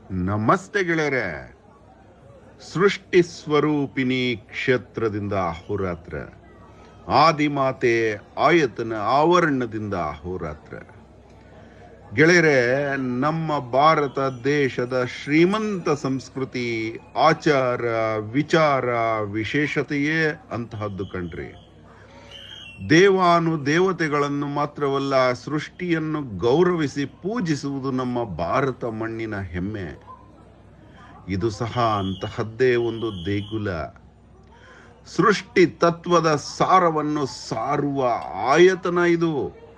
ನಮಸ್ತೆ ಗೆಳೆಯರೆ ಸೃಷ್ಟಿ ಸ್ವರೂಪಿಣಿ ಕ್ಷೇತ್ರದಿಂದ ಅಹೋರಾತ್ರ ಆದಿಮಾತೆ ಆಯತನ ಆವರಣದಿಂದ ಅಹೋರಾತ್ರ ಗೆಳೆಯರೆ ನಮ್ಮ ಭಾರತ ದೇಶದ ಶ್ರೀಮಂತ ಸಂಸ್ಕೃತಿ ಆಚಾರ ವಿಚಾರ ವಿಶೇಷತೆಯೇ ಅಂತಹದ್ದು ಕಣ್ರಿ ದೇವಾನು ದೇವತೆಗಳನ್ನು ಮಾತ್ರವಲ್ಲ ಸೃಷ್ಟಿಯನ್ನು ಗೌರವಿಸಿ ಪೂಜಿಸುವುದು ನಮ್ಮ ಭಾರತ ಮಣ್ಣಿನ ಹೆಮ್ಮೆ ಇದು ಸಹ ಅಂತಹದ್ದೇ ಒಂದು ದೇಗುಲ ಸೃಷ್ಟಿ ತತ್ವದ ಸಾರವನ್ನು ಸಾರುವ ಆಯತನ ಇದು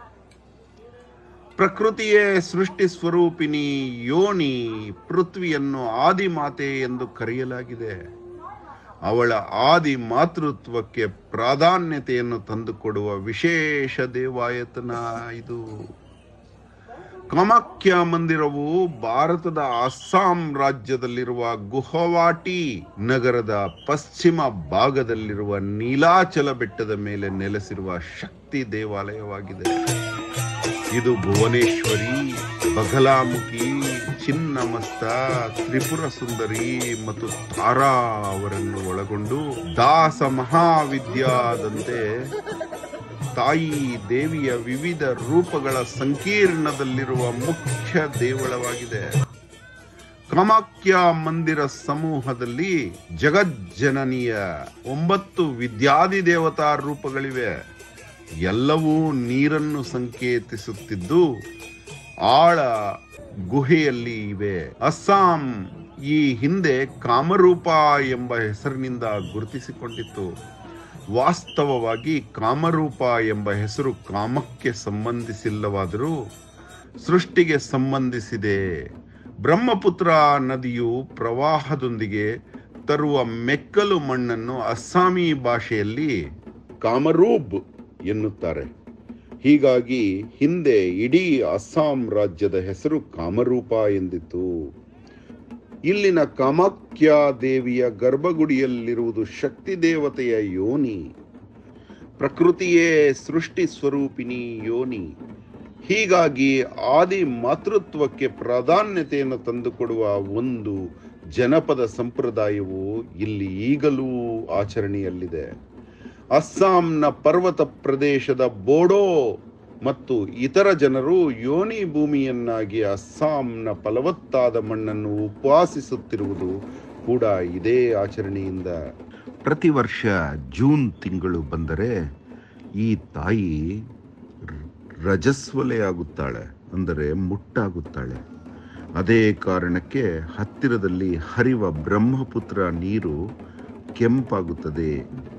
ಪ್ರಕೃತಿಯೇ ಸೃಷ್ಟಿ ಸ್ವರೂಪಿಣಿ ಯೋನಿ ಪೃಥ್ವಿಯನ್ನು ಆದಿಮಾತೆ ಎಂದು ಕರೆಯಲಾಗಿದೆ ಅವಳ ಆದಿ ಮಾತೃತ್ವಕ್ಕೆ ಪ್ರಾಧಾನ್ಯತೆಯನ್ನು ತಂದುಕೊಡುವ ವಿಶೇಷ ದೇವಾಯತನ ಇದು ಕಾಮಾಖ್ಯ ಮಂದಿರವು ಭಾರತದ ಅಸ್ಸಾಂ ರಾಜ್ಯದಲ್ಲಿರುವ ಗುಹವಾಟಿ ನಗರದ ಪಶ್ಚಿಮ ಭಾಗದಲ್ಲಿರುವ ನೀಲಾಚಲ ಬೆಟ್ಟದ ಮೇಲೆ ನೆಲೆಸಿರುವ ಶಕ್ತಿ ದೇವಾಲಯವಾಗಿದೆ ಇದು ಭುವನೇಶ್ವರಿ ಬಗಲಾಮುಖಿ ಚಿನ್ನಮಸ್ತ ತ್ರಿಪುರ ಸುಂದರಿ ಮತ್ತು ತಾರಾ ಅವರನ್ನು ಒಳಗೊಂಡು ದಾಸ ಮಹಾವಿದ್ಯಾದಂತೆ ತಾಯಿ ದೇವಿಯ ವಿವಿಧ ರೂಪಗಳ ಸಂಕೀರ್ಣದಲ್ಲಿರುವ ಮುಖ್ಯ ದೇವಳವಾಗಿದೆ ಕಾಮಾಖ್ಯ ಮಂದಿರ ಸಮೂಹದಲ್ಲಿ ಜಗಜ್ಜನನಿಯ ಒಂಬತ್ತು ವಿದ್ಯಾದಿ ದೇವತಾ ರೂಪಗಳಿವೆ ಎಲ್ಲವೂ ನೀರನ್ನು ಸಂಕೇತಿಸುತ್ತಿದ್ದು ಆಳ ಗುಹೆಯಲ್ಲಿ ಇವೆ ಅಸ್ಸಾಂ ಈ ಹಿಂದೆ ಕಾಮರೂಪ ಎಂಬ ಹೆಸರಿನಿಂದ ಗುರುತಿಸಿಕೊಂಡಿತ್ತು ವಾಸ್ತವವಾಗಿ ಕಾಮರೂಪ ಎಂಬ ಹೆಸರು ಕಾಮಕ್ಕೆ ಸಂಬಂಧಿಸಿಲ್ಲವಾದರೂ ಸೃಷ್ಟಿಗೆ ಸಂಬಂಧಿಸಿದೆ ಬ್ರಹ್ಮಪುತ್ರ ನದಿಯು ಪ್ರವಾಹದೊಂದಿಗೆ ತರುವ ಮೆಕ್ಕಲು ಮಣ್ಣನ್ನು ಅಸ್ಸಾಮಿ ಭಾಷೆಯಲ್ಲಿ ಕಾಮರೂಬ್ ಎನ್ನುತ್ತಾರೆ ಹೀಗಾಗಿ ಹಿಂದೆ ಇಡೀ ಅಸ್ಸಾಂ ರಾಜ್ಯದ ಹೆಸರು ಕಾಮರೂಪ ಎಂದಿತ್ತು ಇಲ್ಲಿನ ಕಾಮಾಖ್ಯ ದೇವಿಯ ಗರ್ಭಗುಡಿಯಲ್ಲಿರುವುದು ಶಕ್ತಿ ದೇವತೆಯ ಯೋನಿ ಪ್ರಕೃತಿಯೇ ಸೃಷ್ಟಿ ಸ್ವರೂಪಿಣಿ ಯೋನಿ ಹೀಗಾಗಿ ಆದಿ ಮಾತೃತ್ವಕ್ಕೆ ಪ್ರಾಧಾನ್ಯತೆಯನ್ನು ತಂದುಕೊಡುವ ಒಂದು ಜನಪದ ಸಂಪ್ರದಾಯವು ಇಲ್ಲಿ ಈಗಲೂ ಆಚರಣೆಯಲ್ಲಿದೆ ಅಸ್ಸಾಂನ ಪರ್ವತ ಪ್ರದೇಶದ ಬೋಡೋ ಮತ್ತು ಇತರ ಜನರು ಯೋನಿ ಭೂಮಿಯನ್ನಾಗಿ ಅಸ್ಸಾಂನ ಫಲವತ್ತಾದ ಮಣ್ಣನ್ನು ಉಪವಾಸಿಸುತ್ತಿರುವುದು ಕೂಡ ಇದೇ ಆಚರಣೆಯಿಂದ ಪ್ರತಿ ವರ್ಷ ಜೂನ್ ತಿಂಗಳು ಬಂದರೆ ಈ ತಾಯಿ ರ- ರಜಸ್ವಲೆಯಾಗುತ್ತಾಳೆ ಅಂದರೆ ಮುಟ್ಟಾಗುತ್ತಾಳೆ ಅದೇ ಕಾರಣಕ್ಕೆ ಹತ್ತಿರದಲ್ಲಿ ಹರಿವ ಬ್ರಹ್ಮಪುತ್ರ ನೀರು ಕೆಂಪಾಗುತ್ತದೆ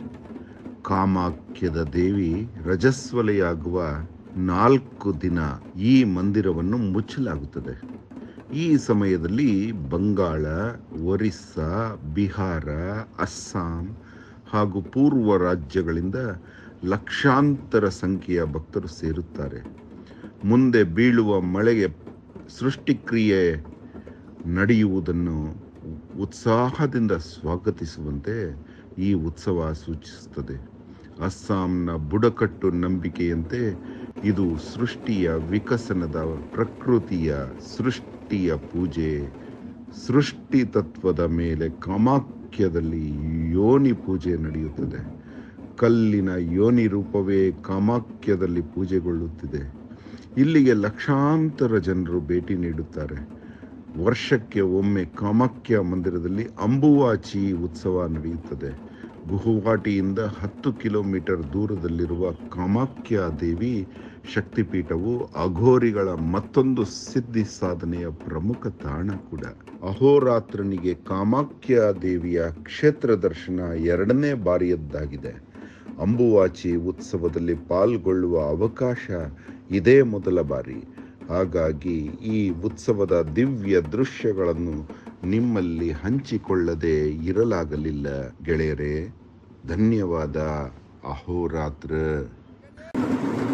ಕಾಮಾಖ್ಯದ ದೇವಿ ರಜಸ್ವಲೆಯಾಗುವ ನಾಲ್ಕು ದಿನ ಈ ಮಂದಿರವನ್ನು ಮುಚ್ಚಲಾಗುತ್ತದೆ ಈ ಸಮಯದಲ್ಲಿ ಬಂಗಾಳ ಒರಿಸ್ಸಾ ಬಿಹಾರ ಅಸ್ಸಾಂ ಹಾಗೂ ಪೂರ್ವ ರಾಜ್ಯಗಳಿಂದ ಲಕ್ಷಾಂತರ ಸಂಖ್ಯೆಯ ಭಕ್ತರು ಸೇರುತ್ತಾರೆ ಮುಂದೆ ಬೀಳುವ ಮಳೆಗೆ ಸೃಷ್ಟಿಕ್ರಿಯೆ ನಡೆಯುವುದನ್ನು ಉತ್ಸಾಹದಿಂದ ಸ್ವಾಗತಿಸುವಂತೆ ಈ ಉತ್ಸವ ಸೂಚಿಸುತ್ತದೆ ಅಸ್ಸಾಂನ ಬುಡಕಟ್ಟು ನಂಬಿಕೆಯಂತೆ ಇದು ಸೃಷ್ಟಿಯ ವಿಕಸನದ ಪ್ರಕೃತಿಯ ಸೃಷ್ಟಿಯ ಪೂಜೆ ಸೃಷ್ಟಿ ತತ್ವದ ಮೇಲೆ ಕಾಮಾಖ್ಯದಲ್ಲಿ ಯೋನಿ ಪೂಜೆ ನಡೆಯುತ್ತದೆ ಕಲ್ಲಿನ ಯೋನಿ ರೂಪವೇ ಕಾಮಾಖ್ಯದಲ್ಲಿ ಪೂಜೆಗೊಳ್ಳುತ್ತಿದೆ ಇಲ್ಲಿಗೆ ಲಕ್ಷಾಂತರ ಜನರು ಭೇಟಿ ನೀಡುತ್ತಾರೆ ವರ್ಷಕ್ಕೆ ಒಮ್ಮೆ ಕಾಮಾಖ್ಯ ಮಂದಿರದಲ್ಲಿ ಅಂಬುವಾಚಿ ಉತ್ಸವ ನಡೆಯುತ್ತದೆ ಗುವಾಹಟಿಯಿಂದ ಹತ್ತು ಕಿಲೋಮೀಟರ್ ದೂರದಲ್ಲಿರುವ ಕಾಮಾಖ್ಯ ದೇವಿ ಶಕ್ತಿಪೀಠವು ಅಘೋರಿಗಳ ಮತ್ತೊಂದು ಸಿದ್ಧಿ ಸಾಧನೆಯ ಪ್ರಮುಖ ತಾಣ ಕೂಡ ಅಹೋರಾತ್ರನಿಗೆ ಕಾಮಾಖ್ಯ ದೇವಿಯ ಕ್ಷೇತ್ರ ದರ್ಶನ ಎರಡನೇ ಬಾರಿಯದ್ದಾಗಿದೆ ಅಂಬುವಾಚಿ ಉತ್ಸವದಲ್ಲಿ ಪಾಲ್ಗೊಳ್ಳುವ ಅವಕಾಶ ಇದೇ ಮೊದಲ ಬಾರಿ ಹಾಗಾಗಿ ಈ ಉತ್ಸವದ ದಿವ್ಯ ದೃಶ್ಯಗಳನ್ನು ನಿಮ್ಮಲ್ಲಿ ಹಂಚಿಕೊಳ್ಳದೆ ಇರಲಾಗಲಿಲ್ಲ ಗೆಳೆಯರೇ ಧನ್ಯವಾದ ಅಹೋರಾತ್ರ